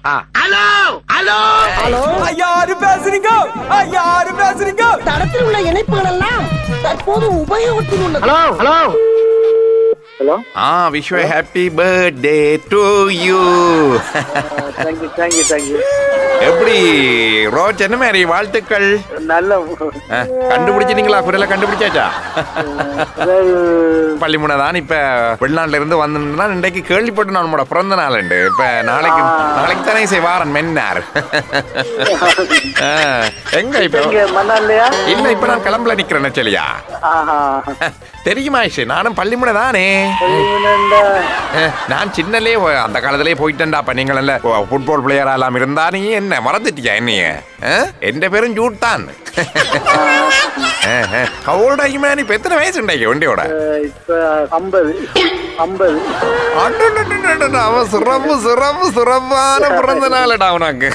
ஆ. Hello hello hello யாரு பேசுறீங்க ஆ, யாரு பேசுறீங்க தடத்தில் உள்ள இணைப்புகள் எல்லாம் தற்போது உபயோகத்தில் உள்ளது hello hello hello ah wish happy birthday to you thank you thank you thank you எப்படி ரோஜ் என்ன மாதிரி வாழ்த்துக்கள் நல்ல ஆ, கண்டுபிடிச்சிட்டீங்களா குரலை கண்டுபிடிச்சாச்சா பள்ளிமுனை தான் இப்ப வெளிநாட்டுல இருந்து வந்திருந்தா இன்றைக்கு கேள்விப்பட்டு நான் உங்களோட பிறந்த நாள் உண்டு இப்ப நாளைக்கு நாளைக்கு தானே செய்வாரன் மென்னார் ஆ, எங்க இப்ப இங்க மண்ணாலையா இல்ல இப்ப நான் கிளம்பல நிக்கிறேன் சொல்லியா ஆஹா தெரியுமா ஐஷு நானும் பள்ளிமுனை தானே சொல்லுங்கண்ணா. அஹ், நான் சின்னலே அந்த காலத்திலே போயிட்டேன்டா அப்ப நீங்கள் எல்லாம் ஃபுட்பால் பிளேயரா எல்லாம் இருந்தா நீ என்ன மறந்துட்டியா என்னைய அஹ்? எந்த பேரும் ஜூட் தான் ஹவுல்ட் ஆகியுமே இப்ப எத்தனை வயசு உண்டாக்கி வண்டியோட அஹ், இப்ப ஐம்பது ஐம்பது அடடடடடட, அவன் சிறப்பு சிறப்பு சிறப்பான பிறந்த நாளடா உனக்கு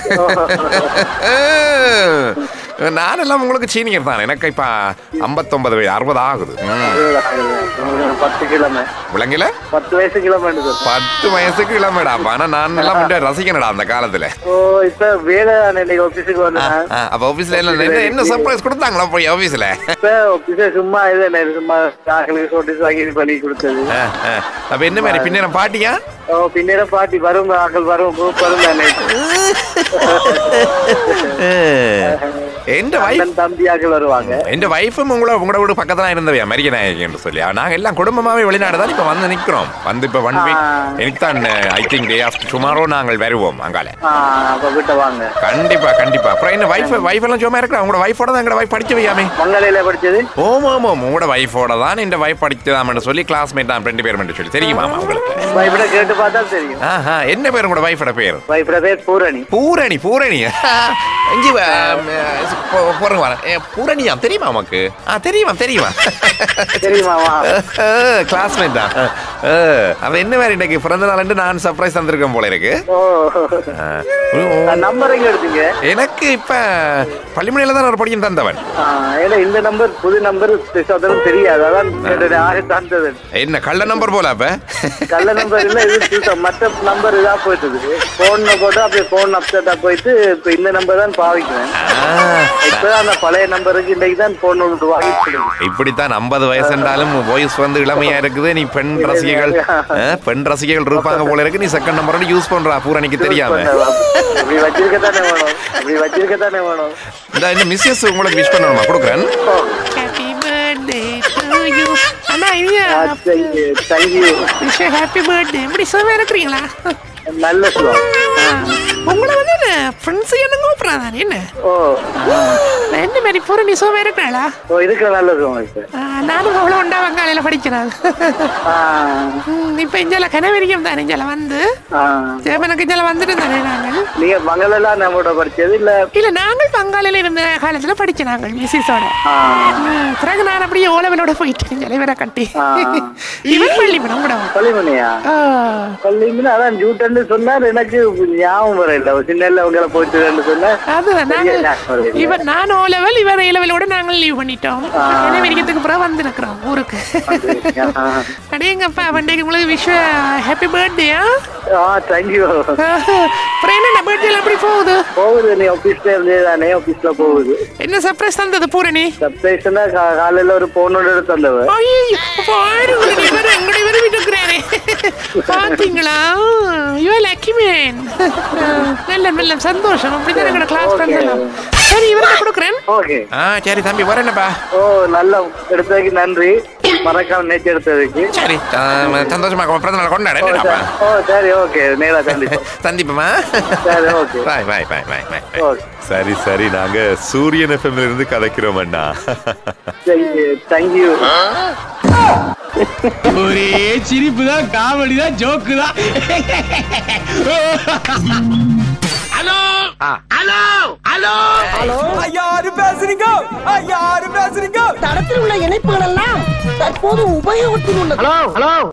நானெல்லாம் உங்களுக்கு சீனியர் தான் எனக்கு இப்ப ஐம்பத்தொன்பது வயது அறுபது ஆகுது ம். பத்து கிழமை விளங்கல பத்து வயசு கிழமை பத்து வயசுக்கு இளமடா ஆனா நான் எல்லாம் வந்து ரசிக்கணுடா அந்த காலத்துல ஓ இப்ப வேலை இன்னைக்கு ஆபீஸுக்கு வந்தேன் ஆ, அப்ப ஆபீஸ்ல என்ன என்ன- என்ன சர்ப்ரைஸ் கொடுத்தாங்களா போய் ஆபீஸ்ல இப்ப ஆபீஸ சும்மா இது என்ன சும்மா ஆக்களுக்கு சோட்டிஸ் வாங்கி பலி கொடுத்தது அப்ப என்ன மாதிரி பின்ன பாட்டியா ஓ பின்னேற பாட்டி வரும் ஆக்கள் வரும் group வரும் தானே எந்த வைஃப் அண்ணன் தம்பி ஆக்கள் வருவாங்க எந்த வைஃபும் உங்களோட உங்களோட வீடு பக்கத்துல இருந்தவையா அமெரிக்க நாயகி என்று சொல்லி நாங்க எல்லாம் குடும்பமாவே வெளிநாடு தான் இப்ப வந்து நிக்கிறோம் வந்து இப்ப ஒன் வீக் ஆ. எனக்கு தான் I think day after tomorrow நாங்கள் வருவோம் அங்கால ஆ, அப்ப வீட்டை வாங்க கண்டிப்பா கண்டிப்பா அப்புறம் என்ன வைஃப் வைஃப் எல்லாம் சும்மா இருக்கிறா உங்களோட வைஃபோட தான் எங்களோட வைஃப் படிச்சு வையாமே மங்கலையில படிச்சது ஓம் ஓம் ஓம் உங்களோட வைஃபோட தான் இந்த வைஃப் படிச்சதாமன்னு சொல்லி கிளாஸ்மேட் தான் ரெண்டு பேரும் சொல்லி தெரியுமா உங்களுக்கு வைஃபிட கேட்டு பார்த்தா தெரியும் ஆஹா என்ன பேர் உங்களோட வைஃபோட பேர் வைஃபிட பேர் பூரணி பூரணி பூரணி இஞ்சி வா, ம், போ- போறேங்க வரேன் ஏ, பூரணியா தெரியுமா உமக்கு ஆ தெரியுமா தெரியுமா தெரியுமாவா கிளாஸ்மேட் தான் ஆ, அவ என்ன வேற இன்னைக்கு பிறந்த நாள் நான் சர்ப்ரைஸ் தந்திருக்கேன் போல இருக்கு ஓ ஆ, ஓ, நம்பர் எங்க எடுத்தீங்க எனக்கு இப்ப பள்ளிமனையில தான் ஒரு படியும் தந்தவன் ஆ, ஏன்னா இந்த நம்பர் புது நம்பர் சதவீதம் தெரியாது அதான் என்னுடைய ஆசை தந்தது என்ன கள்ள நம்பர் போல அப்ப கள்ள நம்பர் இல்ல இது புதுசா மற்ற நம்பர் இதா போயிட்டு போன் போட்டு அப்படியே போன் அப்செட்டா போயிட்டு இப்ப இந்த நம்பர் தான் பாவிக்கிறேன் ஆ, இப்பதான் அந்த பழைய நம்பருக்கு இன்னைக்கு தான் போன் ஒன்று வாங்கிட்டு இப்படித்தான் ஐம்பது வயசு என்றாலும் வாய்ஸ் வந்து இளமையா இருக்குது நீ பெண் ரசிகைகள் ஆ, பெண் ரசிகைகள் இருப்பாங்க போல இருக்கு நீ செகண்ட் நம்பரோட யூஸ் பண்றா பூரணிக்கு தெரியாம அப்படி வச்சிருக்கத்தானே வேணும் அப்படி வச்சிருக்கத்தானே வேணும் இந்த இந்த மிஸ்ஸஸ் உங்களுக்கு விஷ் பண்ணணுமா கொடுக்குறேன் ஹாப்பி பர்த்டே டு யூ அண்ணா ஐயா தேங்க்யூ விஷ் ஹாப்பி பர்த்டே எப்படி சும்மா இருக்கிறீங்களா நல்ல சுகம் உங்களை வந்து ஃப்ரெண்ட்ஸ் என்ன கூப்பிட்றாங்க என்ன ஓ என்ன மாதிரி பூரணி சும்மா இருக்கிறாளா ஓ இருக்கிற நல்ல சுகம் இப்ப ஆ, நானும் அவ்வளோ உண்டா வங்காளையில் படிக்கிறேன் ஆ, இப்போ இஞ்சால கனவரிக்கம் தானே இஞ்சால வந்து ஆ. ஜெபனுக்கு இஞ்சால வந்துட்டு தானே நாங்கள் நீங்க மங்களெல்லாம் நம்மளோட படிச்சது இல்ல இல்ல நாங்கள் பங்காளில இருந்த காலத்துல படிச்ச நாங்கள் மிஸ்ஸஸோட ஆ, பிறகு நான் அப்படியே ஓலவலோட போயிட்டேன் இவரை கட்டி ஆ. இவன் பள்ளி படம் கூட பள்ளிமணியா பள்ளிமணி அதான் ஜூட்டன்னு சொன்னார் எனக்கு ஞாபகம் வரையில சின்ன உங்களை போயிட்டு சொன்னேன் அதுதான் நாங்கள் ஞாபகம் வரல. இவன் நான் ஓ லெவல் இவன் ஏ லெவலோட நாங்கள் லீவ் பண்ணிட்டோம் கனவரிக்கத்துக்கு பிறகு வந்து நிற்கிறோம் ஊருக்கு ஆ. அடேங்கப்பா வண்டிக்கு உங்களுக்கு விஷ் ஹாப்பி பர்த்டேயா ஆ தேங்க்யூ அப்புறம் என்ன பர்த்டே எப்படி போகுது போகுது நீ ஆபீஸ்ல இருந்தே தானே ஆபீஸ்ல போகுது என்ன சர்ப்ரைஸ் தந்தது பூரணி சர்ப்ரைஸ்னா காலையில ஒரு போனோட எடுத்து வந்தவ ஐயோ பாருங்க இவர் எங்கடி விரும்பிட்டு இருக்கிறாரே பாத்தீங்களா யூ லக்கி மேன் நல்ல நல்ல சந்தோஷம் அப்படிதான் எங்களோட கிளாஸ் ஃப்ரெண்ட்ஸ் சரி இவர்கிட்ட கொடுக்குறேன் ஓகே ஆ சரி தம்பி வரேன்ப்பா ஓ நல்ல எடுத்ததுக்கு நன்றி மறக்காம நேற்று எடுத்ததுக்கு சரி ஆ, சந்தோஷமா பிறந்த நாள் கொண்டாட ஓ, என்னடாப்பா? சரி. ஓ சரி ஓகே நேரா கண்டிப்பா சந்திப்போமா சரி ஓகே பாய் பாய் பாய் பாய் பாய் ஓகே சரி சரி நாங்க சூரியன் எஃப்எம்ல இருந்து கதைக்கிறோம் அண்ணா தேங்க்யூ ஒரே சிரிப்பு தான் காமெடி தான் ஜோக்கு தான் ஹலோ ஆ. ஹலோ ஹலோ ஹலோ ஆ, யாரு பேசுறீங்க ஆ, யாரு பேசுறீங்க தடத்தில் உள்ள இணைப்புகள் எல்லாம் தற்போது உபயோகத்தில் உள்ளது ஹலோ ஹலோ